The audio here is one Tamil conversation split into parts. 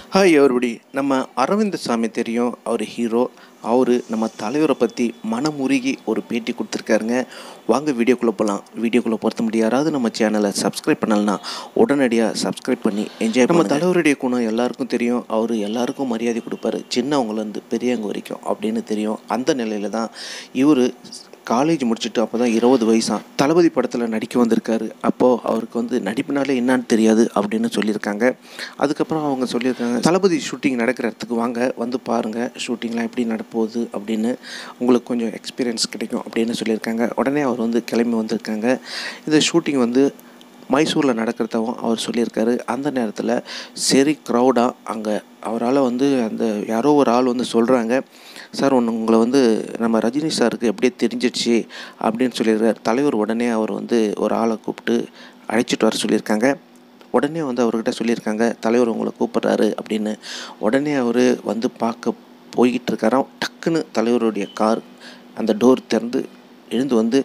ஹாய் everybody நம்ம அரவிந்த் சாமி தெரியும் அவர் ஹீரோ அவர் நம்ம தலைவரை பற்றி மனமுருகி ஒரு பேட்டி கொடுத்துருக்காருங்க வாங்க வீடியோக்குள்ளே போகலாம் வீடியோக்குள்ளே பொறுத்த முடியாது யாராவது நம்ம சேனலை சப்ஸ்கிரைப் பண்ணலனா உடனடியாக சப்ஸ்கிரைப் பண்ணி என்ஜாய் நம்ம தலைவருடைய குணம் எல்லாருக்கும் தெரியும் அவர் எல்லாருக்கும் மரியாதை கொடுப்பாரு சின்னவங்கலேருந்து பெரியவங்க வரைக்கும் அப்படின்னு தெரியும் அந்த நிலையில தான் இவர் காலேஜ் முடிச்சுட்டு அப்போ தான் இருபது வயசாம் தளபதி படத்தில் நடிக்க வந்திருக்காரு அப்போது அவருக்கு வந்து நடிப்புனாலே என்னான்னு தெரியாது அப்படின்னு சொல்லியிருக்காங்க அதுக்கப்புறம் அவங்க சொல்லியிருக்காங்க தளபதி ஷூட்டிங் நடக்கிற இடத்துக்கு வாங்க வந்து பாருங்கள் ஷூட்டிங்லாம் எப்படி நடப்போகுது அப்படின்னு உங்களுக்கு கொஞ்சம் எக்ஸ்பீரியன்ஸ் கிடைக்கும் அப்படின்னு சொல்லியிருக்காங்க உடனே அவர் வந்து கிளம்பி வந்திருக்காங்க இந்த ஷூட்டிங் வந்து மைசூரில் நடக்கிறதாவும் அவர் சொல்லியிருக்காரு அந்த நேரத்தில் சரி க்ரௌடாக அங்கே அவரால் வந்து அந்த யாரோ ஒரு ஆள் வந்து சொல்கிறாங்க சார் ஒன்று உங்களை வந்து நம்ம ரஜினி சாருக்கு எப்படியே தெரிஞ்சிடுச்சு அப்படின்னு சொல்லியிருக்காரு தலைவர் உடனே அவர் வந்து ஒரு ஆளை கூப்பிட்டு அழைச்சிட்டு வர சொல்லியிருக்காங்க உடனே வந்து அவர்கிட்ட சொல்லியிருக்காங்க தலைவர் உங்களை கூப்பிட்றாரு அப்படின்னு உடனே அவர் வந்து பார்க்க போய்கிட்டு இருக்காராம் டக்குன்னு தலைவருடைய கார் அந்த டோர் திறந்து எழுந்து வந்து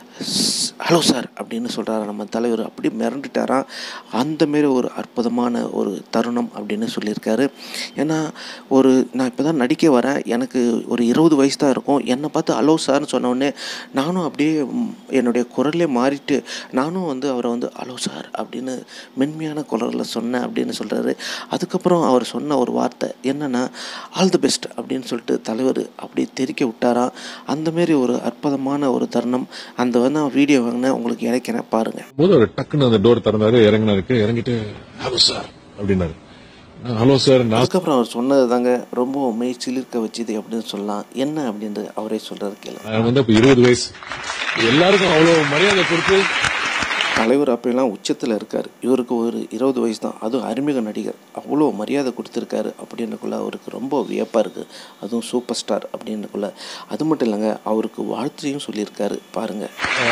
ஹலோ சார் அப்படின்னு சொல்கிறாரு நம்ம தலைவர் அப்படி மிரண்டுட்டாராம் அந்தமாரி ஒரு அற்புதமான ஒரு தருணம் அப்படின்னு சொல்லியிருக்காரு ஏன்னா ஒரு நான் இப்போ தான் நடிக்க வரேன் எனக்கு ஒரு இருபது வயசு தான் இருக்கும் என்னை பார்த்து ஹலோ சார்னு சொன்னோடனே நானும் அப்படியே ம், என்னுடைய குரலே மாறிட்டு நானும் வந்து அவரை வந்து ஹலோ சார் அப்படின்னு மென்மையான குரலில் சொன்னேன் அப்படின்னு சொல்கிறாரு அதுக்கப்புறம் அவர் சொன்ன ஒரு வார்த்தை என்னென்னா ஆல் தி பெஸ்ட் அப்படின்னு சொல்லிட்டு தலைவர் அப்படியே தெரிக்க விட்டாராம் அந்தமாரி ஒரு அற்புதமான ஒரு தருணம் அந்த வந்து நான் வீடியோ வாங்கினேன் உங்களுக்கு இணைக்கிறேன் பாருங்கள் போது அவர் டக்குன்னு அந்த டோர் திறந்தாரு இறங்கினாருக்கு இறங்கிட்டு ஹலோ சார் அப்படின்னாரு ஹலோ சார் நான் அதுக்கப்புறம் அவர் சொன்னது தாங்க ரொம்ப மெய் சிலிர்க்க வச்சுது அப்படின்னு சொல்லலாம் என்ன அப்படின்றது அவரே சொல்கிறாரு கேளு நான் வந்து அப்ப இருபது வயசு எல்லாருக்கும் அவ்வளவு மரியாதை கொடுத்து தலைவர் அப்பெல்லாம் உச்சத்தில் இருக்கார் இவருக்கு ஒரு இருபது வயசு தான் அதுவும் அறிமுக நடிகர் அவ்வளோ மரியாதை கொடுத்துருக்காரு அப்படின்னுக்குள்ள அவருக்கு ரொம்ப வியப்பாக இருக்குது அதுவும் சூப்பர் ஸ்டார் அப்படின்னுக்குள்ள அது மட்டும் இல்லைங்க அவருக்கு வாழ்த்தையும் சொல்லியிருக்காரு பாருங்கள்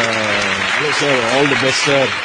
hello sir all the best sir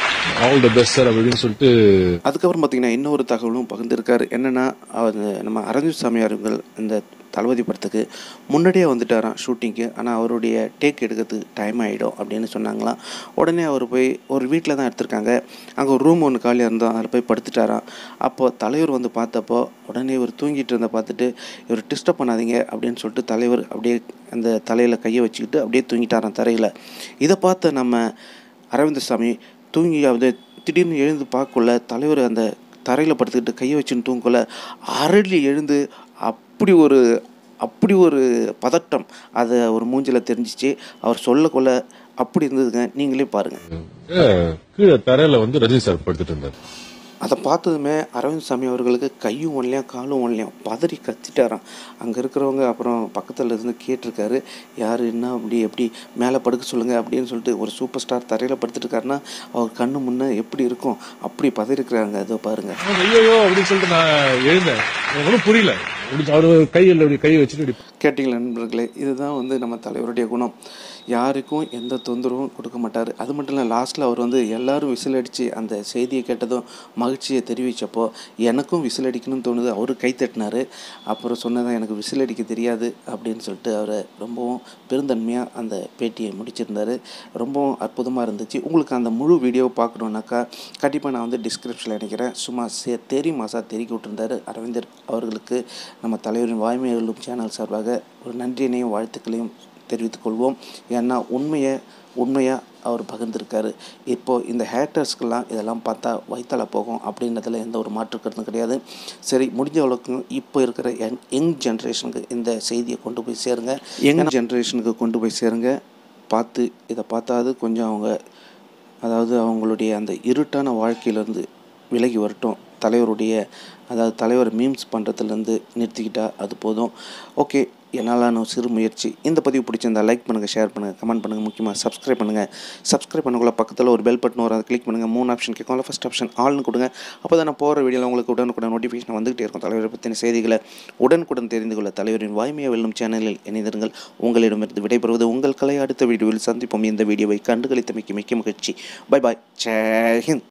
all the best sir அப்படின்னு சொல்லிட்டு அதுக்கப்புறம் பார்த்தீங்கன்னா இன்னொரு தகவலும் பகிர்ந்திருக்காரு என்னென்னா அவர் நம்ம அரவிந்த் சாமி அவர்கள் இந்த தளபதி படத்துக்கு முன்னாடியே வந்துட்டாராம் ஷூட்டிங்க்கு ஆனால் அவருடைய டேக் எடுக்கிறதுக்கு டைம் ஆகிடும் அப்படின்னு சொன்னாங்களாம் உடனே அவர் போய் ஒரு வீட்டில் தான் எடுத்திருக்காங்க அங்கே ஒரு ரூம் ஒன்று காலியாக இருந்தோம் அதில் போய் படுத்துட்டாராம் அப்போது தலைவர் வந்து பார்த்தப்போ உடனே இவர் தூங்கிட்டு இருந்த பார்த்துட்டு இவர் டிஸ்டர்ப் பண்ணாதீங்க அப்படின்னு சொல்லிட்டு தலைவர் அப்படியே அந்த தலையில் கையை வச்சுக்கிட்டு அப்படியே தூங்கிட்டாராம் தரையில் இதை பார்த்த நம்ம அரவிந்த் சாமி தூங்கி அது திடீர்னு எழுந்து பார்க்கக்குள்ள தலைவர் அந்த தரையில் படுத்துக்கிட்டு கையை வச்சுன்னு தூங்கக்குள்ள அரளி எழுந்து அப்படி ஒரு அப்படி ஒரு பதட்டம் அதை ஒரு மூஞ்சில தெரிஞ்சிச்சு அவர் சொல்லக்குள்ள அப்படி இருந்ததுங்க நீங்களே பாருங்கள் அஹ், கீழே தரையில வந்து ரஜினி சார் படுத்துட்டு இருந்தார் அதை பார்த்ததுமே அரவிந்த் சாமி அவர்களுக்கு கையும் ஒன்லையும் காலும் ஒன்லையும் பதறி கத்திட்டாராம் அங்கே இருக்கிறவங்க அப்புறம் பக்கத்தில் இருந்து கேட்டிருக்காரு யார் என்ன அப்படி எப்படி மேலே படுக்க சொல்லுங்கள் அப்படின்னு சொல்லிட்டு ஒரு சூப்பர் ஸ்டார் தரையில் படுத்துட்டு இருக்காருன்னா அவர் கண்ணு முன்னே எப்படி இருக்கும் அப்படி பதறிக்கிறாங்க அதோ பாருங்கள் ஐயோ அப்படின்னு சொல்லிட்டு நான் எழுந்தேன் எனக்கு ஒன்றும் புரியல இப்படி அவரு கையில் இப்படி கை வச்சுட்டு இப்படி கேட்டிங்களா நண்பர்களே இதுதான் வந்து நம்ம தலைவருடைய குணம் யாருக்கும் எந்த தொந்தரவும் கொடுக்க மாட்டார் அது மட்டும் இல்லை லாஸ்ட்டில் அவர் வந்து எல்லாரும் விசில் அடித்து அந்த செய்தியை கேட்டதும் மகிழ்ச்சியை தெரிவித்தப்போ எனக்கும் விசில் அடிக்கணும்னு தோணுது அவரு கை தட்டினார் அப்புறம் சொன்னதான் எனக்கு விசில் அடிக்க தெரியாது அப்படின்னு சொல்லிட்டு அவரை ரொம்பவும் பெருந்தன்மையாக அந்த பேட்டியை முடிச்சிருந்தார் ரொம்பவும் அற்புதமாக இருந்துச்சு உங்களுக்கு அந்த முழு வீடியோவை பார்க்கணுன்னாக்கா கண்டிப்பாக நான் வந்து டிஸ்கிரிப்ஷனில் நினைக்கிறேன் சும்மா சே தெரி மாசா தெருக்கி விட்டுருந்தாரு அரவிந்தர் அவர்களுக்கு நம்ம தலைவரின் வாய்மை எழும் சேனல் சார்பாக ஒரு நன்றியினையும் வாழ்த்துக்களையும் தெரிவித்துக் கொள்வோம் ஏன்னா உண்மையை உண்மையாக அவர் பகிர்ந்திருக்காரு இப்போது இந்த ஹேட்டர்ஸ்க்கெல்லாம் இதெல்லாம் பார்த்தா வைத்தால போகும் அப்படின்றதுல எந்த ஒரு மாற்று கருத்தும் கிடையாது சரி முடிஞ்ச அளவுக்கு இப்போ இருக்கிற யங் யங் ஜென்ரேஷனுக்கு இந்த செய்தியை கொண்டு போய் சேருங்க யங் ஜென்ரேஷனுக்கு கொண்டு போய் சேருங்க பார்த்து இதை பார்த்தாது கொஞ்சம் அவங்க அதாவது அவங்களுடைய அந்த இருட்டான வாழ்க்கையிலேருந்து விலகி வரட்டும் தலைவருடைய அதாவது தலைவர் மீம்ஸ் பண்ணுறதுலேருந்து நிறுத்திக்கிட்டா அது போதும் ஓகே என்னாலான ஒரு சிறு முயற்சி இந்த பதிவு பிடிச்சிருந்தா லைக் பண்ணுங்கள் ஷேர் பண்ணுங்கள் கமெண்ட் பண்ணுங்கள் முக்கியமாக சப்ஸ்கிரைப் பண்ணுங்கள் சப்ஸ்கிரைப் பண்ணக்குள்ள பக்கத்தில் ஒரு பெல் பட்டன் வரும் அதை கிளிக் பண்ணுங்கள் மூணு ஆப்ஷன் கேட்கும் ஃபஸ்ட் ஆப்ஷன் ஆல்னு கொடுங்க அப்போ தான் நான் போகிற வீடியோவில் உங்களுக்கு உடனுக்குடன் நோட்டிஃபிகேஷன் வந்துகிட்டே இருக்கும் தலைவரை பற்றின செய்திகளை உடனுக்குடன் தெரிந்து கொள்ள தலைவரின் வாய்மையை வெல்லும் சேனலில் இணைந்திருங்கள் உங்களிடமிருந்து விடைபெறுவது உங்கள் கலை அடுத்த வீடியோவில் சந்திப்போம் இந்த வீடியோவை கண்டுகளித்தமைக்கு மிக்க மகிழ்ச்சி பை பாய் ஜெய் ஹிந்த்